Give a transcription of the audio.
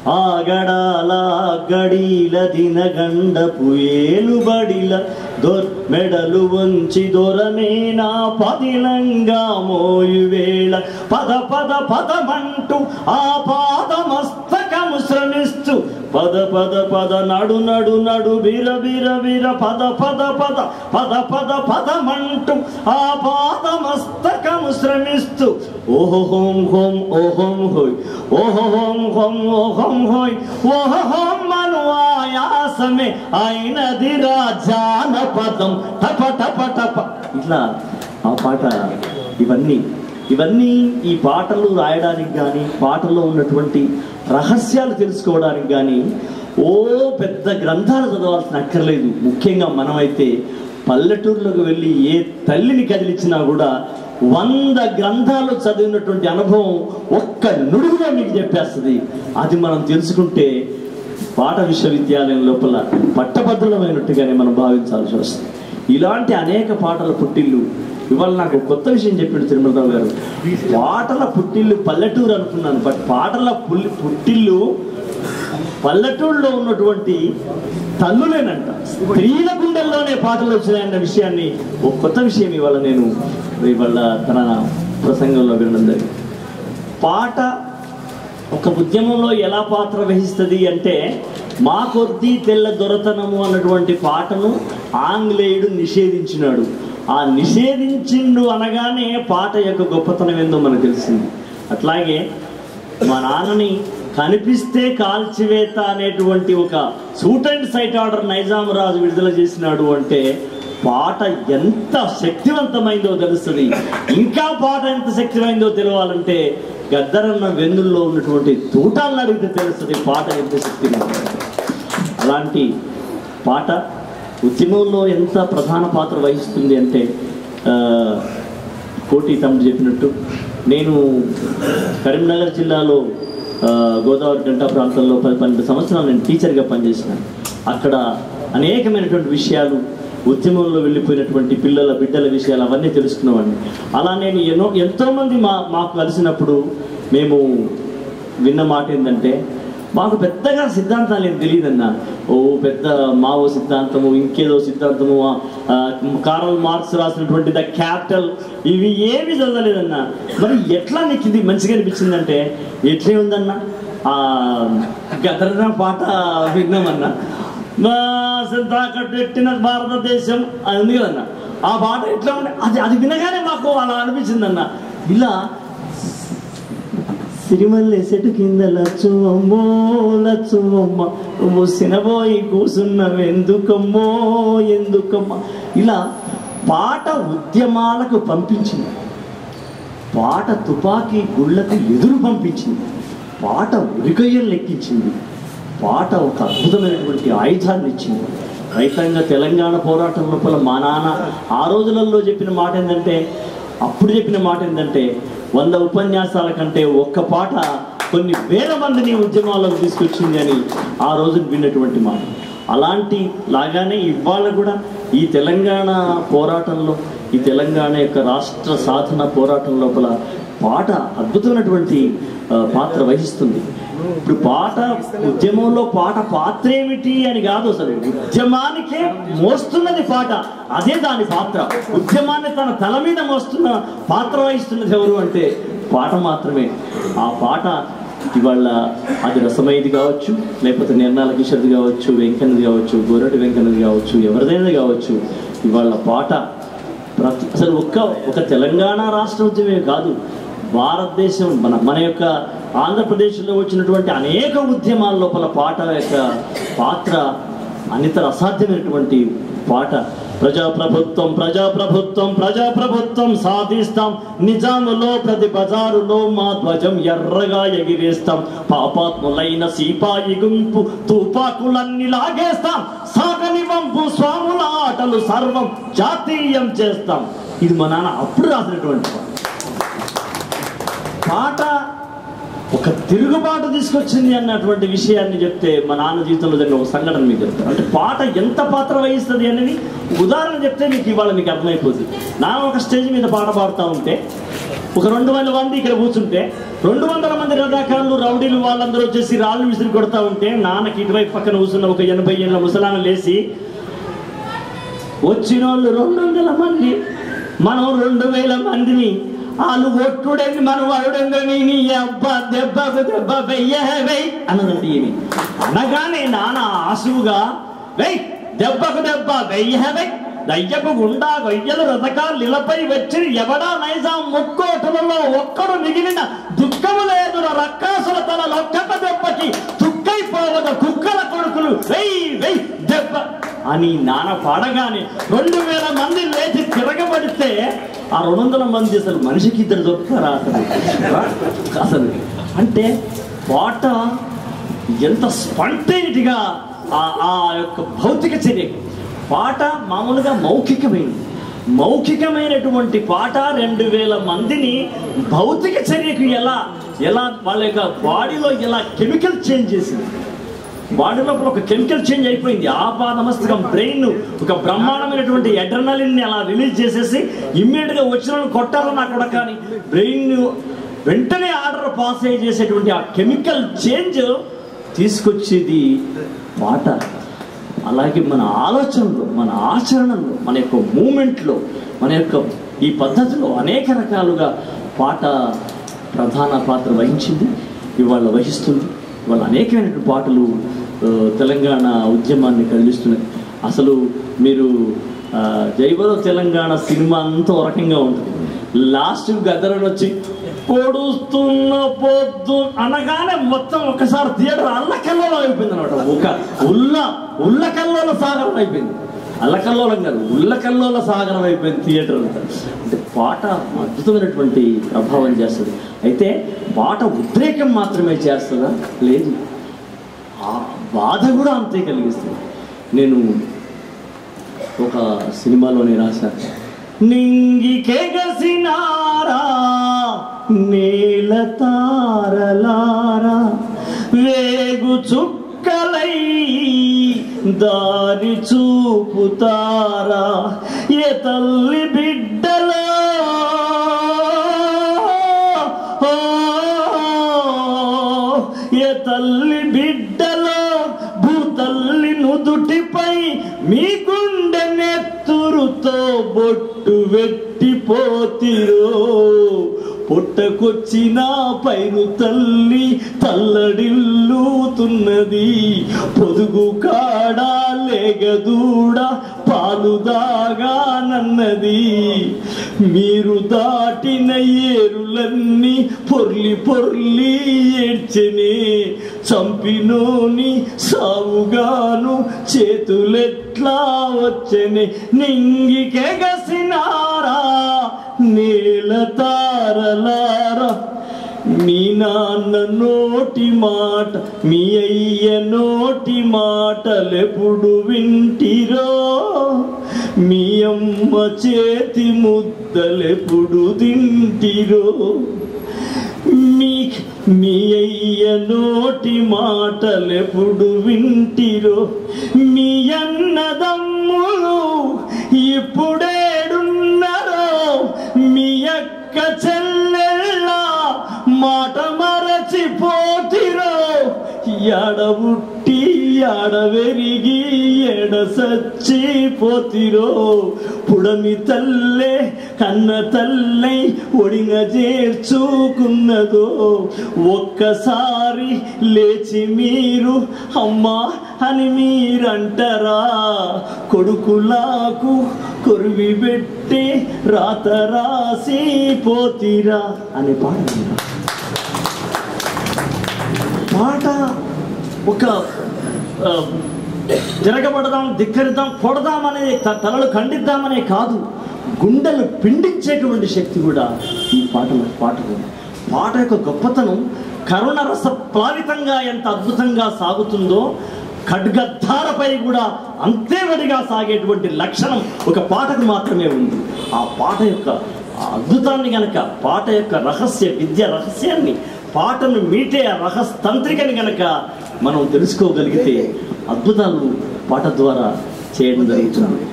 ఆగడాల గడీల దినగండపు ఏలుబడిల దొర్ మెడలు వంచి దొరమేనా పదిలంగా మోయువేళ పద పద పదమంటూ ఆ పాదమస్తకము శ్రమిస్తూ పద పద పద నడు నడు నడు బిర బిర బిర పద పద పద పద పద పదమంటూ ఆ పాదమస్తకము శ్రమిస్తూ ఓహో హోం హోం ఓహోం హోయ్ ఓహో హోం హోం ఓహోం హోయ్ ఓహో హోం మను ఆయాసమే అయినది రాజానపదం టప టప టప ఇట్లా ఆ పాట ఇవన్నీ ఇవన్నీ ఈ పాటలు రాయడానికి కానీ పాటల్లో ఉన్నటువంటి రహస్యాలు తెలుసుకోవడానికి కానీ ఓ పెద్ద గ్రంథాలు చదవాల్సిన అక్కర్లేదు ముఖ్యంగా మనమైతే పల్లెటూరులోకి వెళ్ళి ఏ తల్లిని కదిలించినా కూడా వంద గ్రంథాలు చదివినటువంటి అనుభవం ఒక్క నుడుగులో మీకు చెప్పేస్తుంది అది మనం తెలుసుకుంటే పాట విశ్వవిద్యాలయం లోపల పట్టభద్రులమైనట్టుగానే మనం భావించాల్సి వస్తుంది ఇలాంటి అనేక పాటల పుట్టిల్లు ఇవాళ నాకు ఒక కొత్త విషయం చెప్పాడు తిరుమలరావు గారు పాటల పుట్టిల్లు పల్లెటూరు అనుకున్నాను బట్ పాటల పుల్లి పుట్టిల్లు పల్లెటూరులో ఉన్నటువంటి తల్లులేనంట స్త్రీల గుండెల్లోనే పాటలు వచ్చినాయన్న విషయాన్ని ఒక కొత్త విషయం ఇవాళ నేను ఇవాళ తన ప్రసంగంలో వినడం జరిగింది పాట ఒక ఉద్యమంలో ఎలా పాత్ర వహిస్తుంది అంటే మా కొద్దీ తెల్ల దొరతనము అన్నటువంటి పాటను ఆంగ్లేయుడు నిషేధించినాడు ఆ నిషేధించిండు అనగానే పాట యొక్క గొప్పతనం ఏందో మనకు తెలిసింది అట్లాగే మా నాన్నని కనిపిస్తే కాల్చివేత అనేటువంటి ఒక shoot and sight order Nizam రాజు విడుదల చేసినాడు అంటే పాట ఎంత శక్తివంతమైందో తెలుస్తుంది ఇంకా పాట ఎంత శక్తిమైందో తెలియాలంటే గద్దరన్న వెన్నుల్లో ఉన్నటువంటి తూటాలను అడిగితే తెలుస్తుంది పాట ఎంత శక్తివంతం అలాంటి పాట ఉద్యమంలో ఎంత ప్రధాన పాత్ర వహిస్తుంది అంటే ఆ, కోటి తమ్ముడు చెప్పినట్టు నేను కరీంనగర్ జిల్లాలో ఆ, గోదావరి డెల్టా ప్రాంతంలో పది పన్నెండు సంవత్సరాలు నేను టీచర్గా పనిచేసినాను అక్కడ అనేకమైనటువంటి విషయాలు ఉద్యమంలో వెళ్ళిపోయినటువంటి పిల్లల బిడ్డల విషయాలు అవన్నీ తెలుసుకున్నవాడిని అలా నేను ఎన్నో ఎంతోమంది మా మాకు కలిసినప్పుడు మేము విన్న మాట ఏంటంటే మాకు పెద్దగా సిద్ధాంతాలు ఏం తెలియదన్న ఓ పెద్ద మావో సిద్ధాంతము ఇంకేదో సిద్ధాంతము ఆ, ఆ, కార్ల్ మార్క్స్ రాసినటువంటి ద క్యాపిటల్ ఇవి ఏవి చదవలేదన్న మరి ఎట్లా నీకు ఇది మంచిగా అనిపించిందంటే ఎట్లే ఉందన్న ఆ గదరన పాట విన్నామన్నా మా తాకట్టెట్టిన భారతదేశం అది ఉంది కదన్న ఆ పాట ఎట్లా ఉంది అది అది వినగానే మాకు అలా అనిపించిందన్న ఇలా సిరిమల్లె చెట్టు కింద లచ్చువమ్మో లచ్చువమ్మ నువ్వు సినబోయి కూసున్నవి ఎందుకమ్మో ఎందుకమ్మ ఇలా పాట ఉద్యమాలకు పంపించింది పాట తుపాకీ గుళ్ళకు ఎదురు పంపించింది పాట ఉరికొయ్యలు లెక్కించింది పాట ఒక అద్భుతమైనటువంటి ఆయుధాన్ని ఇచ్చింది రైతాంగ తెలంగాణ పోరాటం లోపల మా నాన్న ఆ రోజులలో చెప్పిన మాట ఏంటంటే అప్పుడు చెప్పిన మాట ఏంటంటే వంద ఉపన్యాసాల కంటే ఒక్క పాట కొన్ని వేల మందిని ఉద్యమాలకు తీసుకొచ్చింది అని ఆ రోజు విన్నటువంటి మాట అలాంటి లాగానే ఇవాళ కూడా ఈ తెలంగాణ పోరాటంలో ఈ తెలంగాణ యొక్క రాష్ట్ర సాధన పోరాటం లోపల పాట అద్భుతమైనటువంటి ఆ, పాత్ర వహిస్తుంది ఇప్పుడు పాట ఉద్యమంలో పాట పాత్ర ఏమిటి అని కాదు అసలు ఉద్యమానికే మోస్తున్నది పాట అదే దాని పాత్ర ఉద్యమాన్ని తన తల మీద మోస్తున్న పాత్ర వహిస్తున్నది ఎవరు అంటే పాట మాత్రమే ఆ పాట ఇవాళ అది రసమైది కావచ్చు లేకపోతే నిర్ణాల కిషోర్ది కావచ్చు వెంకన్నది కావచ్చు గోరటి వెంకన్నది కావచ్చు ఎవరిదైనా కావచ్చు ఇవాళ పాట ప్రతి అసలు ఒక్క ఒక తెలంగాణ రాష్ట్ర ఉద్యమే కాదు భారతదేశం మన మన యొక్క ఆంధ్రప్రదేశ్లో వచ్చినటువంటి అనేక ఉద్యమాల లోపల పాట యొక్క పాత్ర అనితర అసాధ్యమైనటువంటి పాట ప్రజాప్రభుత్వం ప్రజాప్రభుత్వం ప్రజాప్రభుత్వం సాధిస్తాం నిజాములో ప్రతి బజారులో మా ధ్వజం ఎర్రగా ఎగిరేస్తాం పాపాత్ములైన సీపాయి గుంపు తుపాకులన్నీ లాగేస్తాం సాగని వంపు స్వాముల ఆటలు సర్వం జాతీయం చేస్తాం ఇది మా నాన్న అప్పుడు రాసినటువంటి పాట. పాట ఒక తిరుగుబాటు తీసుకొచ్చింది అన్నటువంటి విషయాన్ని చెప్తే మా నాన్న జీవితంలో జరిగిన ఒక సంఘటన మీకు చెప్తాను అంటే పాట ఎంత పాత్ర వహిస్తుంది అనేది ఉదాహరణ చెప్తే మీకు ఇవాళ మీకు అర్థమైపోతుంది నాన్న ఒక స్టేజ్ మీద పాట పాడుతూ ఉంటే ఒక రెండు వేల మంది ఇక్కడ కూర్చుంటే రెండు వందల మంది రథాకారులు రౌడీలు వాళ్ళందరూ వచ్చేసి రాళ్ళు విసిరి కొడతా ఉంటే నాన్నకి ఇటువైపు పక్కన కూర్చున్న ఒక ఎనభై ఏళ్ళ ముసలాన లేచి వచ్చిన వాళ్ళు రెండు వందల మంది మనం రెండు వేల మందిని వాళ్ళు ఒట్టుడని మనం అడుడంగని నీ అబ్బ దెబ్బకు దెబ్బ వెయ్య వెయ్యి అన్నదండి ఈమె అనగానే నాన్న ఆసువుగా వెయ్ దెబ్బకు దెబ్బ వెయ్య వెయ్యి దయ్యపు గుండా గొయ్యలు రథకాలు ఇలపై వచ్చి ఎవడా నైజాం ముక్కోటులలో ఒక్కడు మిగిలిన దుఃఖము లేదు రక్కాసుల తల లొక్కప దెబ్బకి తుక్కైపోవద కుక్కల కొడుకులు వెయ్యి వెయ్యి దెబ్బ అని నాన్న పాడగానే రెండు వేల మంది లేచి తిరగబడితే ఆ రెండు వందల మంది అసలు మనిషికి ఇద్దరు దొరుకుతారా అసలు అసలు అంటే పాట ఎంత స్పాంటైనిటీగా ఆ ఆ యొక్క భౌతిక చర్య పాట మామూలుగా మౌఖికమైనది మౌఖికమైనటువంటి పాట రెండు వేల మందిని భౌతిక చర్యకు ఎలా ఎలా వాళ్ళ యొక్క బాడీలో ఎలా కెమికల్ చేంజ్ చేసింది బాడీ లోపల ఒక కెమికల్ చేంజ్ అయిపోయింది ఆపాదమస్తకం బ్రెయిన్ ఒక బ్రహ్మాండమైనటువంటి ఎడ్రనలిన్ అలా రిలీజ్ చేసేసి ఇమ్మీడియట్ గా వచ్చిన వాళ్ళని కొట్టాలని అక్కడ కానీ బ్రెయిన్ వెంటనే ఆర్డర్ పాస్ అయ్యి చేసేటువంటి ఆ కెమికల్ చేంజ్ తీసుకొచ్చేది పాట అలాగే మన ఆలోచనలో మన ఆచరణలో మన యొక్క మూమెంట్లో మన యొక్క ఈ పద్ధతిలో అనేక రకాలుగా పాట ప్రధాన పాత్ర వహించింది ఇవాళ వహిస్తుంది ఇవాళ అనేకమైనటువంటి పాటలు ఆ, తెలంగాణ ఉద్యమాన్ని కదిలిస్తున్నాయి అసలు మీరు ఆ, జైవలో తెలంగాణ సినిమా అంతా ఒక రకంగా ఉంటుంది లాస్ట్ గద్దరని వచ్చి పొడుస్తున్న పొద్దు అనగానే మొత్తం ఒకసారి థియేటర్ అల్లకల్లోలం అయిపోయింది అనమాట ఒక ఉల్ల ఉల్లకల్లోల సాగరం అయిపోయింది అల్లకల్లోలం కాదు ఉల్లకల్లోల సాగరం అయిపోయింది థియేటర్ అంతా అంటే పాట అద్భుతమైనటువంటి ప్రభావం చేస్తుంది అయితే పాట ఉద్రేకం మాత్రమే చేస్తుందా లేదు ఆ బాధ కూడా అంతే కలిగిస్తుంది నేను ఒక సినిమాలోనే రాశాను నింగికెగసినారా నేల తారలారా వేగు చుక్కలై దారి చూపుతారా ఏ తల్లి బిడ్డలో ఏ తల్లి బిడ్డలో భూతల్లి నుదుటిపై మీ గుండె నెత్తురుతో బొట్టు వెట్టిపోతిరో పుట్టకొచ్చిన పైరు తల్లి తల్లడిల్లుతున్నది పొదుగు కాడా లేగదూడ పాలు దాగానన్నది మీరు దాటిన ఏరులన్నీ పొర్లి పొర్లి ఏడ్చెనే చంపినోని సావుగాను చేతులెట్లా వచ్చెనే నింగికెగసినారా నేల తారలారా మీ నాన్న నోటి మాట మీ అయ్య నోటి మాటలెప్పుడు వింటిరో మీ అమ్మ చేతి ముద్దలెప్పుడు తింటిరో మీ మీ అయ్య నోటి మాటలెప్పుడు వింటిరో మీ అన్నదమ్ములు ఇప్పుడేడున్నారో మీ అక్క చెల్లెళ్ళ మాట మరచిపోతిరో ఎడబుట్టి ఎడవెరిగి ఎడ సచ్చిపోతిరో పుడమి తల్లే కన్న తల్లై ఒడిన చేర్చుకున్నదో ఒక్కసారి లేచి మీరు అమ్మా అని మీరంటరా కొడుకులాకు కొరివి పెట్టి రాత రాసి పోతిరా అనే పాట విన్నాం. పాట ఒక ఆ, తిరగబడదాం ధిక్కరిద్దాం కొడదామనే త- తలలు ఖండిద్దామనే కాదు గుండెలు పిండించేటువంటి శక్తి కూడా ఈ పాటలో పాటకు ఉంది. పాట యొక్క గొప్పతనం కరుణ రస ప్లావితంగా ఎంత అద్భుతంగా సాగుతుందో ఖడ్గద్ధారపై కూడా అంతే వడిగా సాగేటువంటి లక్షణం ఒక పాటకు మాత్రమే ఉంది ఆ పాట యొక్క ఆ అద్భుతాన్ని గనక పాట యొక్క రహస్య విద్య రహస్యాన్ని పాటను మీటే ఆ రహస్తంత్రికని గనక మనం తెలుసుకోగలిగితే అద్భుతాలు పాట ద్వారా చేయడం జరుగుతుంది